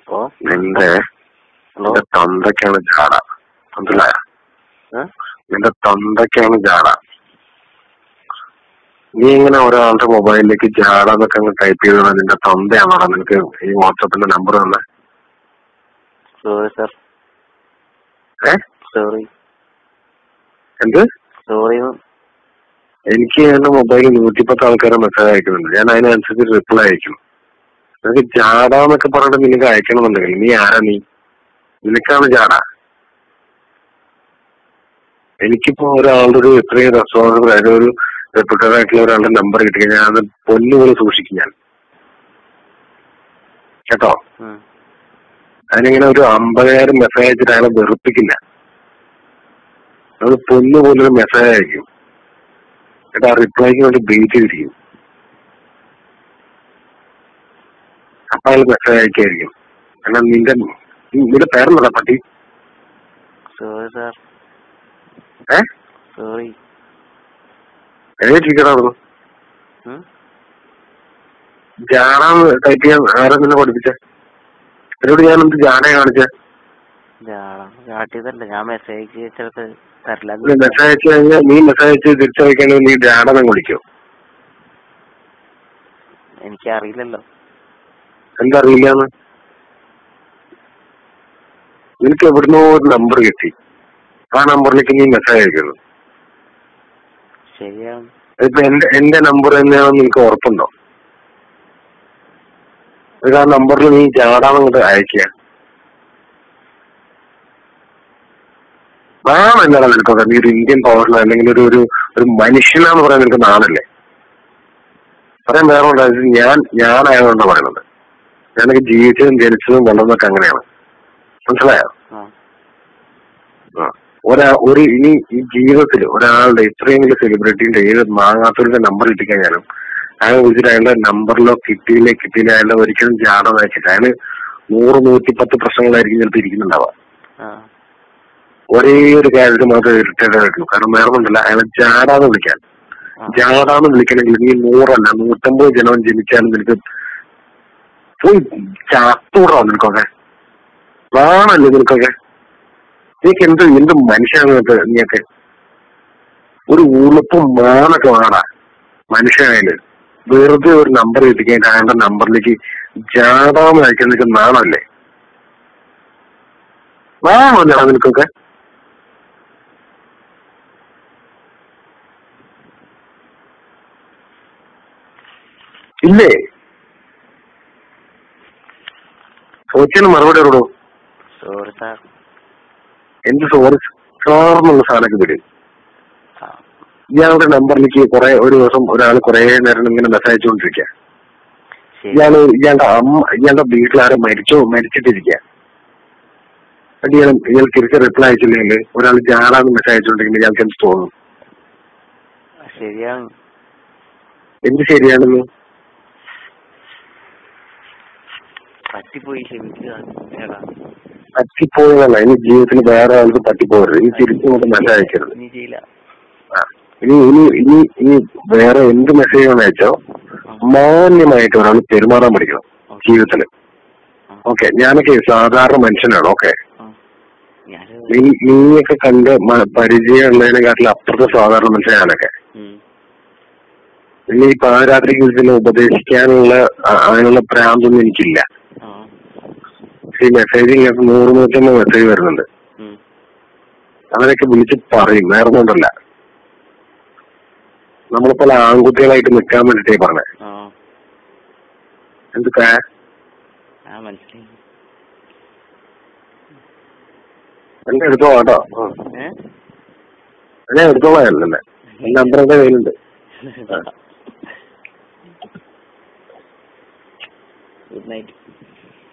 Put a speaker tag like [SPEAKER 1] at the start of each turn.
[SPEAKER 1] ഓ
[SPEAKER 2] നിന്റെ
[SPEAKER 1] ഹലോ
[SPEAKER 2] നിന്റെ തൊണ്ടയ്ക്കാണ് ജാട മനസ്സിലായ
[SPEAKER 1] ഏ?
[SPEAKER 2] നിന്റെ തൊണ്ടയ്ക്കാണ് ജാട നീ ഇങ്ങനെ ഒരാളുടെ മൊബൈലിലേക്ക് ജാട എന്നൊക്കെ അങ്ങ് ടൈപ്പ് ചെയ്തത് നിന്റെ തൊണ്ടയാണോ നിനക്ക് ഈ വാട്സപ്പിന്റെ നമ്പർ തന്നെ
[SPEAKER 1] സോറി സാർ
[SPEAKER 2] ഏ
[SPEAKER 1] സോറി
[SPEAKER 2] എന്ത്
[SPEAKER 1] സോറി
[SPEAKER 2] എനിക്ക് എന്റെ മൊബൈലിൽ നൂറ്റിപ്പത്ത് ആൾക്കാരെ മെസ്സേജ് അയക്കുന്നുണ്ട് ഞാൻ അതിനനുസരിച്ച് റിപ്ലൈ അയക്കും നിനക്ക് ജാട എന്നൊക്കെ പറഞ്ഞിട്ട് നിനക്ക് അയക്കണമെന്നുണ്ടെങ്കിൽ നീ ആരാ നീ നിനക്കാണ് ജാട എനിക്കിപ്പോ ഒരാളുടെ ഒരു ഇത്രയും റെസ്പോൺസിബിൾ ആയിട്ട് ഒരു റെപ്യൂട്ടഡ് ആയിട്ടുള്ള ഒരാളുടെ നമ്പർ കിട്ടിക്കഴിഞ്ഞാൽ അത് പൊന്നുപോലെ സൂക്ഷിക്കും ഞാൻ കേട്ടോ അതിനിങ്ങനെ ഒരു അമ്പതിനായിരം മെസ്സേജ് അയച്ചിട്ട് അയാളെ വെറുപ്പിക്കില്ല അത് പൊന്നുപോലെ ഒരു മെസ്സേജ് അയക്കും എന്നിട്ട് ആ റിപ്ലൈക്ക് വേണ്ടി വെയിറ്റ് ചെയ്തിരിക്കും അപ്പൊ അയാൾ മെസ്സേജ് അയക്കായിരിക്കും എന്നാൽ നിന്റെ നിന്റെ പേരെന്താ പട്ടി
[SPEAKER 1] സോറി സാർ
[SPEAKER 2] ഏ
[SPEAKER 1] സോറി
[SPEAKER 2] എഴുതിട്ടിരിക്കടാ ജാടാന്ന് ടൈപ്പ് ചെയ്യാൻ ആരാ നിന്നെ പഠിപ്പിച്ച എന്നോട് ഞാൻ എന്ത് ജാട കാണിച്ച
[SPEAKER 1] കാട്ടിയതല്ല ഞാൻ മെസ്സേജ് ചിലപ്പോ തരില്ല
[SPEAKER 2] മെസ്സേജ് അയച്ചു കഴിഞ്ഞാൽ നീ മെസ്സേജ് അയച്ച് തിരിച്ചയക്കുകയാണെങ്കിൽ നീ ജാടനം വിളിക്കോ
[SPEAKER 1] എനിക്ക് അറിയില്ലല്ലോ
[SPEAKER 2] എന്താ അറിയില്ലാന്ന് നിനക്ക് എവിടുന്നോ ഒരു നമ്പർ കിട്ടി ആ നമ്പറിലേക്ക് നീ മെസ്സേജ് അയക്കുന്നു
[SPEAKER 1] ശരിയാണ്
[SPEAKER 2] ഇപ്പൊ എന്റെ എന്റെ നമ്പർ തന്നെയാണെന്ന് നിനക്ക് ഉറപ്പുണ്ടോ എന്നിട്ട് ആ നമ്പറിൽ നീ ജാടാന്നങ്ങോട്ട് അയക്കുക നാണല്ലടാ നിനക്കൊക്കെ നീ ഒരു ഇന്ത്യൻ പൗരനോ അല്ലെങ്കിൽ ഒരു ഒരു ഒരു മനുഷ്യനാന്ന് പറയാൻ നിനക്ക് നാണല്ലേ പറയാൻ വേറെ ഉണ്ടായത് ഞാൻ ഞാനായതുകൊണ്ടാണ് പറയുന്നത് ഞാനൊക്കെ ജീവിച്ചതും ജനിച്ചതും വളർന്നതൊക്കെ അങ്ങനെയാണ് മനസ്സിലായോ
[SPEAKER 1] ആ
[SPEAKER 2] ആ. ഒരാ ഒരു ഇനി ഈ ജീവിതത്തിൽ ഒരാളുടെ ഇത്രയെങ്കിലും സെലിബ്രിറ്റിന്റെ ഏത് മാങ്ങാത്തവരുടെ നമ്പർ കിട്ടിക്കഴിഞ്ഞാലും അയാൾ വിളിച്ചിട്ട് അയാളുടെ നമ്പറിലോ കിട്ടിയില്ലേ കിട്ടിയില്ല അയാളുടെ ഒരിക്കലും ജാടം അയച്ചിട്ട് അയാള് നൂറ് നൂറ്റിപ്പത്ത് പ്രശ്നങ്ങളായിരിക്കും ചിലപ്പോൾ ഇരിക്കുന്നുണ്ടാവുക
[SPEAKER 1] ആ
[SPEAKER 2] ഒരേ ഒരു കാര്യത്തിൽ മാത്രമേ ഇറിറ്റേറ്റഡ് ആയിട്ടുള്ളൂ കാരണം വേറെ ഒന്നുമില്ല അയാളെ ജാടാന്ന് വിളിക്കാൻ
[SPEAKER 1] ആ.
[SPEAKER 2] ജാടാന്ന് വിളിക്കണമെങ്കിൽ നീ നൂറല്ല നൂറ്റമ്പത് ജനം ജനിച്ചാലും നിനക്ക് പോയി ചാത്തൂടാ നിനക്കൊക്കെ വേണല്ലേ നിനക്കൊക്കെ നീക്ക് എന്ത് എന്ത് മനുഷ്യനാണ് നിനക്ക് നീയൊക്കെ ഒരു ഉളുപ്പും മാനൊക്കെ വേണ മനുഷ്യനായാല് വെറുതെ ഒരു നമ്പർ കിട്ടിക്കഴിഞ്ഞിട്ട് അയാളുടെ നമ്പറിലേക്ക് ജാടാന്ന് അയക്കാൻ നിനക്ക് നാണല്ലേ നാണല്ലേ നിനക്കൊക്കെ ഇല്ലേ ചോദിച്ചതിന് മറുപടി ഇടൂ
[SPEAKER 1] സോറി സാർ
[SPEAKER 2] എന്ത് സോറി സാറെന്നുള്ള സാധനമൊക്കെ വിട്
[SPEAKER 1] ആ
[SPEAKER 2] ഇയാളുടെ നമ്പറിലേക്ക് കുറെ ഒരു ദിവസം ഒരാൾ കുറെ നേരം ഇങ്ങനെ മെസ്സേജ് അയച്ചുകൊണ്ടിരിക്കുക
[SPEAKER 1] ശരി
[SPEAKER 2] ഇയാള് ഇയാളുടെ അമ്മ ഇയാളുടെ വീട്ടിലാരോ മരിച്ചോ മരിച്ചിട്ടിരിക്കുക എന്നിട്ട് ഇയാൾ ഇയാൾ തിരിച്ച് റിപ്ലൈ അയച്ചില്ലെങ്കിൽ ഒരാൾ ജാടാന്ന് മെസ്സേജ് അയച്ചുകൊണ്ടിരിക്കുമ്പോൾ ഇയാൾക്ക് എന്ത് തോന്നും
[SPEAKER 1] ശരിയാണ്
[SPEAKER 2] എന്ത് ശരിയാണെന്ന്
[SPEAKER 1] പറ്റിപ്പോയി ക്ഷമിക്കുക എടാ
[SPEAKER 2] പറ്റിപ്പോയതല്ല ഇനി ജീവിതത്തിൽ വേറെ ആൾക്ക് പറ്റിപ്പോകരുത് ഇനി തിരിച്ചു മെസ്സേജ് അയക്കരുത്
[SPEAKER 1] നീ ചെയ്യില്ല
[SPEAKER 2] ആ. ഇനി ഇനി ഇനി ഇനി വേറെ എന്ത് മെസ്സേജ് ആണ് അയച്ചോ മാന്യമായിട്ട് ഒരാൾ പെരുമാറാൻ പഠിക്കണം ജീവിതത്തില് ഓക്കെ ഞാനൊക്കെ സാധാരണ മനുഷ്യനാണ് ഓക്കെ
[SPEAKER 1] ഞാന്
[SPEAKER 2] നീ നീയൊക്കെ കണ്ട് മ- പരിചയമുള്ളതിനെക്കാട്ടിലും അപ്പുറത്തെ സാധാരണ മനുഷ്യൻ ഞാനൊക്കെ
[SPEAKER 1] ഉം.
[SPEAKER 2] ഇനി ഈ പാതിരാത്രി ഇതിനെ ഉപദേശിക്കാനുള്ള ആ- അതിനുള്ള ഭ്രാന്തൊന്നും എനിക്കില്ല
[SPEAKER 1] ആ
[SPEAKER 2] ഈ മെസ്സേജ് ഇങ്ങനെ നൂറ് നൂറ്റമ്പത് മെസ്സേജ് വരുന്നുണ്ട്
[SPEAKER 1] ഉം.
[SPEAKER 2] അവരൊക്കെ വിളിച്ച് പറയും വേറെ ഒന്നുമല്ല നമ്മളിപ്പോൾ ആൺകുട്ടികളായിട്ട് നിൽക്കാൻ വേണ്ടിട്ടേ പറഞ്ഞേ
[SPEAKER 1] ആ
[SPEAKER 2] എന്തൊക്കെ
[SPEAKER 1] ആ മനസ്സിലായി
[SPEAKER 2] എന്നെ എടുത്തോ കേട്ടോ ആ.
[SPEAKER 1] ഏ
[SPEAKER 2] ഞാൻ എടുത്തോളാം അല്ലല്ലേ എന്റെ നമ്പർ എന്റെ കയ്യിലുണ്ട്
[SPEAKER 1] ഗുഡ് നൈറ്റ്